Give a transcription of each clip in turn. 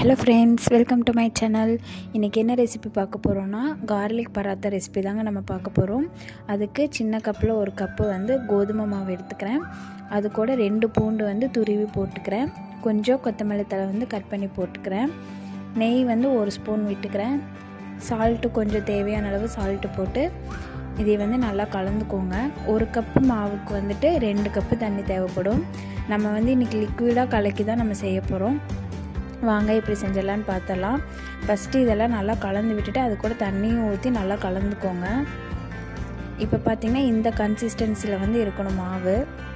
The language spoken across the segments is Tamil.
hello friends welcome to my channel இன்றைக்கி என்ன ரெசிபி பார்க்க போகிறோன்னா கார்லிக் பராத்தா ரெசிபி தாங்க நம்ம பார்க்க போகிறோம் அதுக்கு சின்ன கப்பில் ஒரு கப்பு வந்து கோதுமை மாவு எடுத்துக்கிறேன் அது கூட ரெண்டு பூண்டு வந்து துருவி போட்டுக்கிறேன் கொஞ்சம் கொத்தமல்லி தழை வந்து கட் பண்ணி போட்டுக்கிறேன் நெய் வந்து ஒரு ஸ்பூன் விட்டுக்கிறேன் சால்ட்டு கொஞ்சம் தேவையான அளவு சால்ட்டு போட்டு இதை வந்து நல்லா கலந்துக்கோங்க ஒரு கப்பு மாவுக்கு வந்துட்டு ரெண்டு கப்பு தண்ணி தேவைப்படும் நம்ம வந்து இன்றைக்கி லிக்விடாக கலக்கி தான் நம்ம செய்ய போகிறோம் வாங்க இப்படி செஞ்சிடலான்னு பார்த்தலாம் ஃபஸ்ட்டு இதெல்லாம் நல்லா கலந்து விட்டுட்டு அது கூட தண்ணியும் ஊற்றி நல்லா கலந்துக்கோங்க இப்போ பார்த்திங்கன்னா இந்த கன்சிஸ்டன்சியில் வந்து இருக்கணும் மாவு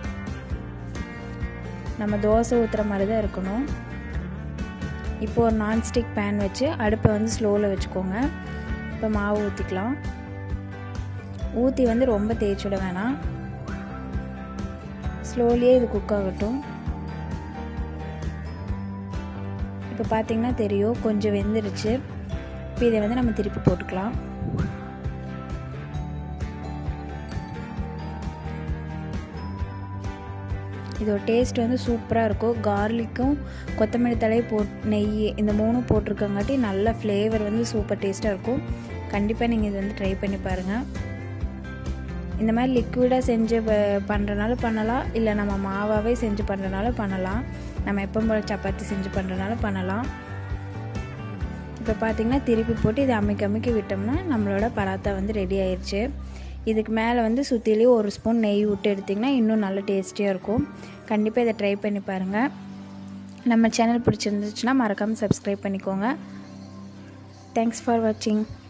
நம்ம தோசை ஊற்றுற மாதிரி தான் இருக்கணும் இப்போ ஒரு நான்ஸ்டிக் பேன் வச்சு அடுப்பை வந்து ஸ்லோவில் வச்சுக்கோங்க இப்போ மாவு ஊற்றிக்கலாம் ஊற்றி வந்து ரொம்ப தேய்ச்சிட வேணாம் ஸ்லோலியே இது குக் ஆகட்டும் இப்போ பார்த்தீங்கன்னா தெரியும் கொஞ்சம் வெந்துருச்சு இப்போ இதை வந்து நம்ம திருப்பி போட்டுக்கலாம் இதோட டேஸ்ட் வந்து சூப்பராக இருக்கும் கார்லிக்கும் கொத்தமல்லி தலை போட் நெய் இந்த மூணும் போட்டிருக்கங்காட்டி நல்ல ஃப்ளேவர் வந்து சூப்பர் டேஸ்ட்டாக இருக்கும் கண்டிப்பாக நீங்கள் இது வந்து ட்ரை பண்ணி பாருங்கள் இந்த மாதிரி லிக்விடாக செஞ்சு பண்ணுறனால பண்ணலாம் இல்லை நம்ம மாவாகவே செஞ்சு பண்ணுறனால பண்ணலாம் நம்ம எப்போ போல் சப்பாத்தி செஞ்சு பண்ணுறனால பண்ணலாம் இப்போ பார்த்திங்கன்னா திருப்பி போட்டு இதை அமைக்க அமைக்க விட்டோம்னா நம்மளோட பராத்தா வந்து ரெடி ஆயிடுச்சு இதுக்கு மேலே வந்து சுற்றிலையும் ஒரு ஸ்பூன் நெய் விட்டு எடுத்திங்கன்னா இன்னும் நல்ல டேஸ்டியாக இருக்கும் கண்டிப்பாக இதை ட்ரை பண்ணி பாருங்கள் நம்ம சேனல் பிடிச்சிருந்துச்சுன்னா மறக்காமல் சப்ஸ்கிரைப் பண்ணிக்கோங்க தேங்க்ஸ் ஃபார் வாட்சிங்